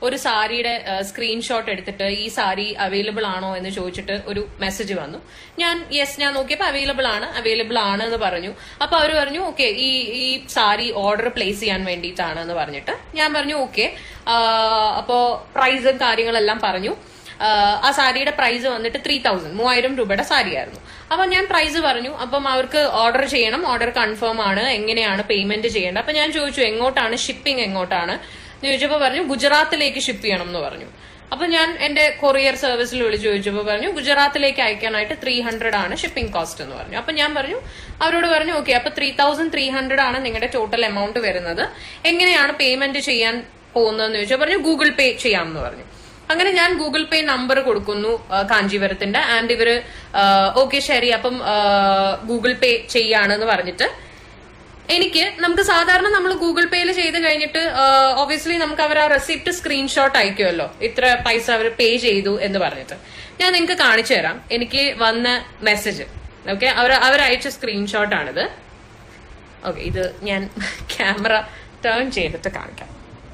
ഒരു സാരിയുടെ സ്ക്രീൻഷോട്ട് എടുത്തിട്ട് ഈ സാരി അവൈലബിൾ ആണോ എന്ന് ചോദിച്ചിട്ട് ഒരു മെസ്സേജ് വന്നു ഞാൻ യെസ് ഞാൻ നോക്കിയപ്പോൾ അവൈലബിൾ ആണ് അവൈലബിൾ ആണ് എന്ന് പറഞ്ഞു അപ്പൊ അവർ പറഞ്ഞു ഓക്കെ ഈ ഈ സാരി ഓർഡർ പ്ലേസ് ചെയ്യാൻ വേണ്ടിയിട്ടാണ് എന്ന് പറഞ്ഞിട്ട് ഞാൻ പറഞ്ഞു ഓക്കെ അപ്പോ പ്രൈസും കാര്യങ്ങളെല്ലാം പറഞ്ഞു ആഹ് ആ സാരിയുടെ പ്രൈസ് വന്നിട്ട് ത്രീ തൗസൻഡ് മൂവായിരം രൂപയുടെ സാരിയായിരുന്നു അപ്പൊ ഞാൻ പ്രൈസ് പറഞ്ഞു അപ്പം അവർക്ക് ഓർഡർ ചെയ്യണം ഓർഡർ കൺഫേം ആണ് എങ്ങനെയാണ് പേയ്മെന്റ് ചെയ്യേണ്ടത് അപ്പൊ ഞാൻ ചോദിച്ചു എങ്ങോട്ടാണ് ഷിപ്പിംഗ് എങ്ങോട്ടാണ് എന്ന് ചോദിച്ചപ്പോൾ പറഞ്ഞു ഗുജറാത്തിലേക്ക് ഷിപ്പ് ചെയ്യണം എന്ന് പറഞ്ഞു അപ്പൊ ഞാൻ എന്റെ കൊറിയർ സർവീസിൽ വിളിച്ചു ചോദിച്ചപ്പോൾ പറഞ്ഞു ഗുജറാത്തിലേക്ക് അയക്കാനായിട്ട് ത്രീ ഹൺഡ്രഡ് ആണ് ഷിപ്പിംഗ് കോസ്റ്റ് എന്ന് പറഞ്ഞു അപ്പൊ ഞാൻ പറഞ്ഞു അവരോട് പറഞ്ഞു ഓക്കെ അപ്പൊ ത്രീ തൗസൻഡ് ത്രീ ഹൺഡ്രഡ് ആണ് നിങ്ങളുടെ ടോട്ടൽ എമൗണ്ട് വരുന്നത് എങ്ങനെയാണ് പേയ്മെന്റ് ചെയ്യാൻ പോകുന്നതെന്ന് ചോദിച്ചാൽ പറഞ്ഞു ഗൂഗിൾ പേ ചെയ്യാമെന്ന് പറഞ്ഞു അങ്ങനെ ഞാൻ ഗൂഗിൾ പേ നമ്പർ കൊടുക്കുന്നു ആ, കാഞ്ചീപുരത്തിന്റെ ആൻഡ് ഇവര് ഓക്കെ ശരി അപ്പം ഗൂഗിൾ പേ ചെയ്യാണെന്ന് പറഞ്ഞിട്ട് എനിക്ക് നമുക്ക് സാധാരണ നമ്മൾ ഗൂഗിൾ പേയിൽ ചെയ്ത് കഴിഞ്ഞിട്ട് ഒബിയസ്ലി നമുക്ക് അവർ ആ റെസിപ്റ്റ് സ്ക്രീൻഷോട്ട് അയക്കുമല്ലോ ഇത്ര പൈസ അവർ പേ ചെയ്തു എന്ന് പറഞ്ഞിട്ട് ഞാൻ നിങ്ങൾക്ക് കാണിച്ചു തരാം എനിക്ക് വന്ന മെസ്സേജ് ഓക്കെ അവർ അവരയച്ച സ്ക്രീൻഷോട്ടാണിത് ഓക്കെ ഇത് ഞാൻ ക്യാമറ ടേൺ ചെയ്തിട്ട് കാണിക്കാം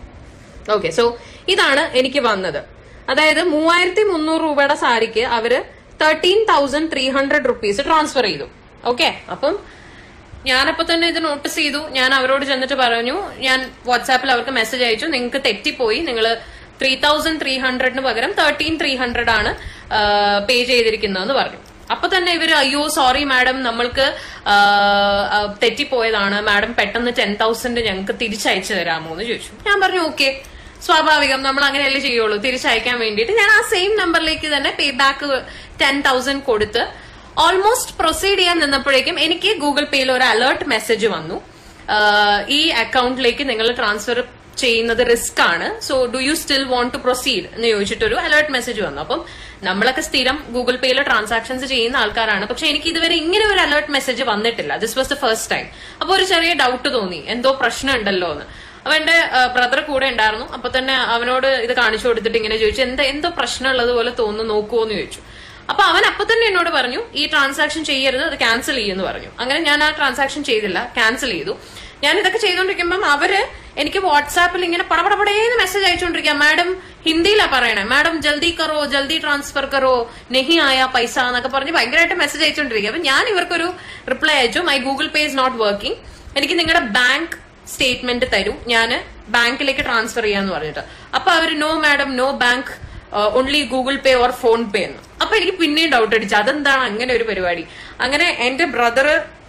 ഓക്കെ സോ ഇതാണ് എനിക്ക് വന്നത് അതായത് മൂവായിരത്തി മുന്നൂറ് രൂപയുടെ സാരിക്ക് അവര് thirteen thousand three hundred rupees transfer ചെയ്തു ഓക്കെ അപ്പം ഞാനപ്പോ തന്നെ ഇത് നോട്ടീസ് ചെയ്തു ഞാൻ അവരോട് ചെന്നിട്ട് പറഞ്ഞു ഞാൻ വാട്സാപ്പിൽ അവർക്ക് മെസ്സേജ് അയച്ചു നിങ്ങൾക്ക് തെറ്റിപ്പോയി നിങ്ങൾ ത്രീ തൗസൻഡ് ത്രീ ഹൺഡ്രഡിന് പകരം തേർട്ടീൻ ത്രീ ഹൺഡ്രഡ് ആണ് പേ ചെയ്തിരിക്കുന്നതെന്ന് പറഞ്ഞു അപ്പൊ തന്നെ ഇവര് അയ്യോ സോറി മാഡം നമ്മൾക്ക് ആ, ആ, തെറ്റിപ്പോയതാണ് മാഡം പെട്ടെന്ന് ടെൻ തൗസൻഡ് ഞങ്ങൾക്ക് തിരിച്ചയച്ചു തരാമോ എന്ന് ചോദിച്ചു ഞാൻ പറഞ്ഞു ഓക്കെ സ്വാഭാവികം നമ്മൾ അങ്ങനെയല്ലേ ചെയ്യുള്ളൂ തിരിച്ചയക്കാൻ വേണ്ടിയിട്ട് ഞാൻ ആ സെയിം നമ്പറിലേക്ക് തന്നെ പേ ബാക്ക് ടെൻ തൗസൻഡ് കൊടുത്ത് ഓൾമോസ്റ്റ് പ്രൊസീഡ് ചെയ്യാൻ നിന്നപ്പോഴേക്കും എനിക്ക് ഗൂഗിൾ പേയിൽ ഒരു അലേർട്ട് മെസ്സേജ് വന്നു ആഹ് ഈ അക്കൗണ്ടിലേക്ക് നിങ്ങൾ ട്രാൻസ്ഫർ ചെയ്യുന്നത് റിസ്ക് ആണ് so do you still want to proceed എന്ന് ചോദിച്ചിട്ടൊരു അലേർട്ട് മെസ്സേജ് വന്നു അപ്പം നമ്മളൊക്കെ സ്ഥിരം ഗൂഗിൾ പേയിൽ ട്രാൻസാക്ഷൻസ് ചെയ്യുന്ന ആൾക്കാരാണ് പക്ഷെ എനിക്ക് ഇതുവരെ ഇങ്ങനെ ഒരു അലേർട്ട് മെസ്സേജ് വന്നിട്ടില്ല this was the first time അപ്പൊ ഒരു ചെറിയ ഡൗട്ട് തോന്നി എന്തോ പ്രശ്നം ഉണ്ടല്ലോ എന്ന് അപ്പൊ എന്റെ ബ്രദർ കൂടെ ഉണ്ടായിരുന്നു അപ്പൊ തന്നെ അവനോട് ഇത് കാണിച്ചു കൊടുത്തിട്ട് ഇങ്ങനെ ചോദിച്ചു എന്താ എന്തോ പ്രശ്നമുള്ളത് പോലെ തോന്നുന്നു നോക്കുമോ എന്ന് ചോദിച്ചു അപ്പൊ അവൻ അപ്പൊ തന്നെ എന്നോട് പറഞ്ഞു ഈ ട്രാൻസാക്ഷൻ ചെയ്യരുത് അത് ക്യാൻസൽ ചെയ്യുമെന്ന് പറഞ്ഞു അങ്ങനെ ഞാൻ ആ ട്രാൻസാക്ഷൻ ചെയ്തില്ല ക്യാൻസൽ ചെയ്തു ഞാൻ ഇതൊക്കെ ചെയ്തുകൊണ്ടിരിക്കുമ്പോൾ അവര് എനിക്ക് വാട്സാപ്പിൽ ഇങ്ങനെ പടപടപടേന്ന് മെസ്സേജ് അയച്ചുകൊണ്ടിരിക്കുക മാഡം ഹിന്ദിയിലാ പറയണേ മാഡം ജൽദി കറോ ജൽദി ട്രാൻസ്ഫർ കറോ നെഹി ആയ പൈസ എന്നൊക്കെ പറഞ്ഞ് ഭയങ്കരമായിട്ട് മെസ്സേജ് അയച്ചുകൊണ്ടിരിക്കുക അപ്പൊ ഞാൻ ഇവർക്കൊരു റിപ്ലൈ അയച്ചു my Google Pay is not working എനിക്ക് നിങ്ങളുടെ ബാങ്ക് സ്റ്റേറ്റ്മെന്റ് തരൂ ഞാൻ ബാങ്കിലേക്ക് ട്രാൻസ്ഫർ ചെയ്യാന്ന് പറഞ്ഞിട്ട് അപ്പൊ അവര് no madam no bank only Google Pay or PhonePe എന്ന് അപ്പൊ എനിക്ക് പിന്നെയും ഡൗട്ട് അടിച്ചു അതെന്താണ് അങ്ങനെ ഒരു പരിപാടി അങ്ങനെ എന്റെ ബ്രദർ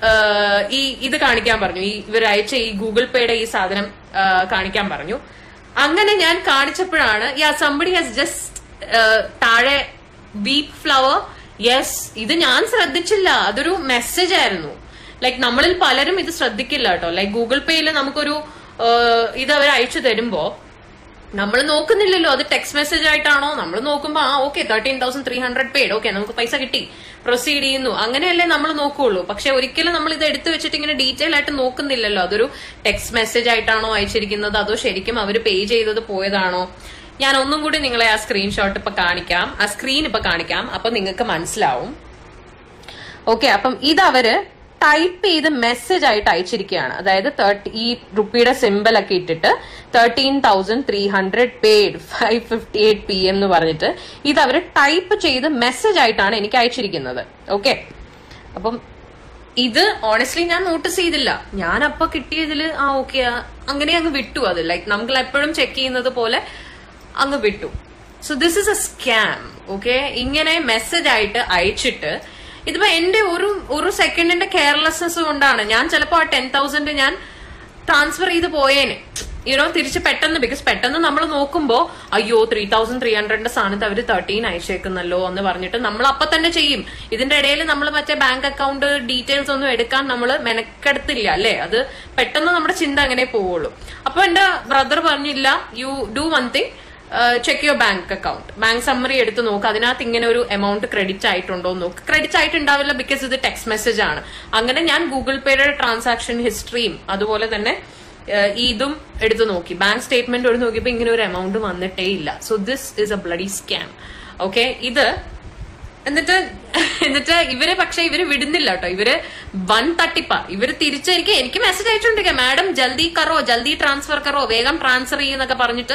ഈ ഇത് കാണിക്കാൻ പറഞ്ഞു ഈ ഇവർ അയച്ച ഈ ഗൂഗിൾ പേയുടെ ഈ സാധനം ആ, കാണിക്കാൻ പറഞ്ഞു അങ്ങനെ ഞാൻ കാണിച്ചപ്പോഴാണ് യാ സംബഡി ഹാസ് ജസ്റ്റ് താഴെ ബീപ് ഫ്ലവർ യെസ് ഇത് ഞാൻ ശ്രദ്ധിച്ചില്ല അതൊരു മെസ്സേജ് ആയിരുന്നു ലൈക്ക് നമ്മളിൽ പലരും ഇത് ശ്രദ്ധിക്കില്ല കേട്ടോ ലൈക്ക് ഗൂഗിൾ പേയിൽ നമുക്കൊരു ആ, ഇത് അവർ അയച്ചു തരുമ്പോ നമ്മൾ നോക്കുന്നില്ലല്ലോ അത് ടെക്സ്റ്റ് മെസ്സേജ് ആയിട്ടാണോ നമ്മൾ നോക്കുമ്പോ ആ okay thirteen thousand three hundred paid okay നമുക്ക് പൈസ കിട്ടി പ്രൊസീഡ് ചെയ്യുന്നു അങ്ങനെയല്ലേ നമ്മൾ നോക്കുകയുള്ളൂ പക്ഷെ ഒരിക്കലും നമ്മൾ ഇത് എടുത്തു വെച്ചിട്ട് ഇങ്ങനെ ഡീറ്റെയിൽ ആയിട്ട് നോക്കുന്നില്ലല്ലോ അതൊരു ടെക്സ്റ്റ് മെസ്സേജ് ആയിട്ടാണോ അയച്ചിരിക്കുന്നത് അതോ ശരിക്കും അവർ പേ ചെയ്തത് പോയതാണോ ഞാൻ ഒന്നും കൂടി നിങ്ങളെ ആ സ്ക്രീൻഷോട്ട് ഇപ്പൊ കാണിക്കാം ആ സ്ക്രീൻ ഇപ്പൊ കാണിക്കാം അപ്പൊ നിങ്ങൾക്ക് മനസ്സിലാവും ഓക്കെ അപ്പം ഇതവര് ടൈപ്പ് ചെയ്ത് മെസ്സേജ് ആയിട്ട് അയച്ചിരിക്കുകയാണ് അതായത് തേർട്ടി ഈ റുപ്പിയുടെ സിമ്പിൾ ഒക്കെ ഇട്ടിട്ട് thirteen thousand three hundred paid five fifty eight P M എന്ന് പറഞ്ഞിട്ട് ഇത് അവര് ടൈപ്പ് ചെയ്ത് മെസ്സേജ് ആയിട്ടാണ് എനിക്ക് അയച്ചിരിക്കുന്നത് ഓക്കെ അപ്പം ഇത് ഓണസ്റ്റ്ലി ഞാൻ നോട്ടീസ് ചെയ്തില്ല ഞാൻ അപ്പൊ കിട്ടിയതിൽ ആ ഓക്കെ അങ്ങനെ അങ്ങ് വിട്ടു അത് ലൈക്ക് നമുക്ക് എപ്പോഴും ചെക്ക് ചെയ്യുന്നത് പോലെ അങ്ങ് വിട്ടു so this is a scam okay ഇങ്ങനെ മെസ്സേജ് ആയിട്ട് അയച്ചിട്ട് ഇതിപ്പോ എന്റെ ഒരു ഒരു സെക്കൻഡിന്റെ കെയർലെസ്നെസ് കൊണ്ടാണ് ഞാൻ ചിലപ്പോ ആ ടെൻ തൗസൻഡ് ഞാൻ ട്രാൻസ്ഫർ ചെയ്ത് പോയേനെ യുനോ തിരിച്ച് പെട്ടെന്ന് ബിക്കോസ് പെട്ടെന്ന് നമ്മൾ നോക്കുമ്പോ അയ്യോ ത്രീ തൗസൻഡ് ത്രീ ഹൺഡ്രഡിന്റെ സ്ഥാനത്ത് അവർ തേർട്ടീൻ അയച്ചേക്കുന്നല്ലോ എന്ന് പറഞ്ഞിട്ട് നമ്മൾ അപ്പൊ തന്നെ ചെയ്യും ഇതിന്റെ ഇടയിൽ നമ്മൾ മറ്റേ ബാങ്ക് അക്കൗണ്ട് ഡീറ്റെയിൽസ് ഒന്നും എടുക്കാൻ നമ്മൾ മെനക്കെടുത്തില്ല അല്ലേ അത് പെട്ടെന്ന് നമ്മുടെ ചിന്ത അങ്ങനെ പോവുള്ളൂ അപ്പൊ എന്റെ ബ്രദർ പറഞ്ഞില്ല you do one thing check your bank account bank summary എടുത്ത് നോക്ക് അതിനകത്ത് ഇങ്ങനെ ഒരു എമൗണ്ട് ക്രെഡിറ്റ് ആയിട്ടുണ്ടോ എന്ന് നോക്ക് ക്രെഡിറ്റ് ആയിട്ടുണ്ടാവില്ല ബിക്കോസ് ഇത് ടെക്സ്റ്റ് മെസ്സേജ് ആണ് അങ്ങനെ ഞാൻ ഗൂഗിൾ പേയുടെ ട്രാൻസാക്ഷൻ ഹിസ്റ്ററിയും അതുപോലെ തന്നെ ഏഹ്, ഇതും എടുത്തു നോക്കി ബാങ്ക് സ്റ്റേറ്റ്മെന്റ് എടുത്ത് നോക്കിയപ്പോൾ ഇങ്ങനെ ഒരു എമൗണ്ട് വന്നിട്ടേ ഇല്ല so this is a bloody scam okay ഇത് എന്നിട്ട് എന്നിട്ട് ഇവര് പക്ഷെ ഇവര് വിടുന്നില്ല കേട്ടോ ഇവര് വൺ തട്ടിപ്പ ഇവര് തിരിച്ചെനിക്ക് എനിക്ക് മെസ്സേജ് അയച്ചോണ്ടിരിക്കുക മാഡം ജൽദി കറോ ജൽദി ട്രാൻസ്ഫർ കറോ വേഗം ട്രാൻസ്ഫർ ചെയ്യുന്നൊക്കെ പറഞ്ഞിട്ട്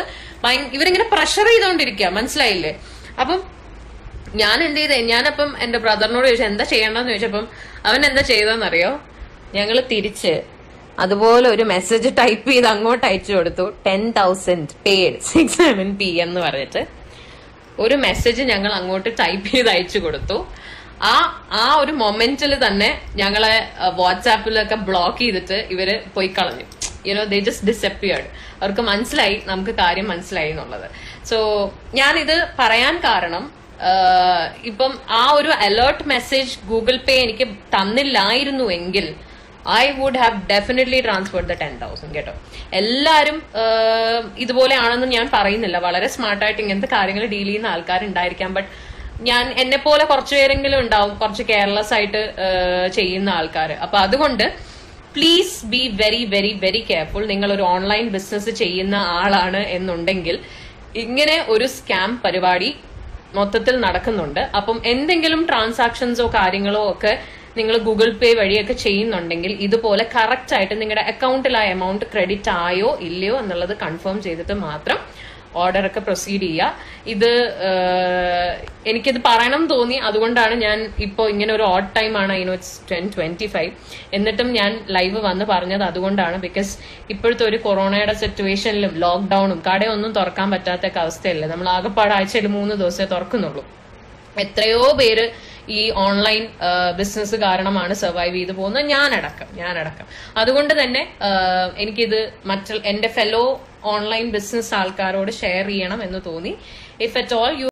ഭയ- ഇവരിങ്ങനെ പ്രഷർ ചെയ്തോണ്ടിരിക്കുക മനസ്സിലായില്ലേ അപ്പം ഞാൻ എന്ത് ചെയ്തേ ഞാനപ്പം എന്റെ ബ്രദറിനോട് ചോദിച്ചു എന്താ ചെയ്യണ്ടെന്ന് ചോദിച്ചപ്പം അവൻ എന്താ ചെയ്തതെന്നറിയോ ഞങ്ങൾ തിരിച്ച് അതുപോലെ ഒരു മെസ്സേജ് ടൈപ്പ് ചെയ്ത് അങ്ങോട്ട് അയച്ചു കൊടുത്തു ten thousand paid six seven P എന്ന് പറഞ്ഞിട്ട് ഒരു മെസ്സേജ് ഞങ്ങൾ അങ്ങോട്ട് ടൈപ്പ് ചെയ്ത് അയച്ചു കൊടുത്തു ആ ആ ഒരു മൊമെന്റിൽ തന്നെ ഞങ്ങളെ വാട്സാപ്പിലൊക്കെ ബ്ലോക്ക് ചെയ്തിട്ട് ഇവര് പോയി കളഞ്ഞു യുനോ ദേ ജസ്റ്റ് ഡിസപ്പിയർഡ് അവർക്ക് മനസ്സിലായി നമുക്ക് കാര്യം മനസ്സിലായി എന്നുള്ളത് സോ ഞാനിത് പറയാൻ കാരണം ആഹ്, ഇപ്പം ആ ഒരു അലേർട്ട് മെസ്സേജ് ഗൂഗിൾ പേ എനിക്ക് തന്നില്ലായിരുന്നു എങ്കിൽ I would have definitely transferred the ten thousand കേട്ടോ എല്ലാവരും ആഹ്, ഇതുപോലെയാണെന്ന് ഞാൻ പറയുന്നില്ല വളരെ സ്മാർട്ടായിട്ട് ഇങ്ങനത്തെ കാര്യങ്ങൾ ഡീൽ ചെയ്യുന്ന ആൾക്കാരുണ്ടായിരിക്കാം ബട്ട് ഞാൻ എന്നെ പോലെ കുറച്ചു പേരെങ്കിലും ഉണ്ടാവും കുറച്ച് കെയർലെസ് ആയിട്ട് ആഹ്, ചെയ്യുന്ന ആൾക്കാർ അപ്പൊ അതുകൊണ്ട് please be very very very careful നിങ്ങൾ ഒരു ഓൺലൈൻ ബിസിനസ് ചെയ്യുന്ന ആളാണ് എന്നുണ്ടെങ്കിൽ ഇങ്ങനെ ഒരു സ്കാം പരിപാടി മൊത്തത്തിൽ നടക്കുന്നുണ്ട് അപ്പം എന്തെങ്കിലും ട്രാൻസാക്ഷൻസോ കാര്യങ്ങളോ ഒക്കെ നിങ്ങൾ ഗൂഗിൾ പേ വഴിയൊക്കെ ചെയ്യുന്നുണ്ടെങ്കിൽ ഇതുപോലെ കറക്റ്റ് ആയിട്ട് നിങ്ങളുടെ അക്കൗണ്ടിൽ ആ എമൗണ്ട് ക്രെഡിറ്റ് ആയോ ഇല്ലയോ എന്നുള്ളത് കൺഫേം ചെയ്തിട്ട് മാത്രം ഓർഡർ ഒക്കെ പ്രൊസീഡ് ചെയ്യുക ഇത് ആഹ്, എനിക്കിത് പറയണം തോന്നി അതുകൊണ്ടാണ് ഞാൻ ഇപ്പോൾ ഇങ്ങനെ ഒരു ഓഡ് ടൈം ആണ് I know it's ten twenty five എന്നിട്ടും ഞാൻ ലൈവ് വന്ന് പറഞ്ഞത് അതുകൊണ്ടാണ് ബിക്കോസ് ഇപ്പോഴത്തെ ഒരു കൊറോണയുടെ സിറ്റുവേഷനിലും ലോക്ക്ഡൌണും കടയൊന്നും തുറക്കാൻ പറ്റാത്ത അവസ്ഥയല്ലേ നമ്മൾ ആകെപ്പാട് ആഴ്ചയിൽ മൂന്ന് ദിവസമേ തുറക്കുന്നുള്ളൂ എത്രയോ പേര് ഈ ഓൺലൈൻ ബിസിനസ് കാരണമാണ് സർവൈവ് ചെയ്തു പോകുന്നത് ഞാനടക്കം ഞാനടക്കം അതുകൊണ്ട് തന്നെ ആ, എനിക്കിത് മറ്റു എന്റെ ഫെലോ ഓൺലൈൻ ബിസിനസ് ആൾക്കാരോട് ഷെയർ ചെയ്യണം എന്ന് തോന്നി ഇഫ് അറ്റ് ഓൾ യു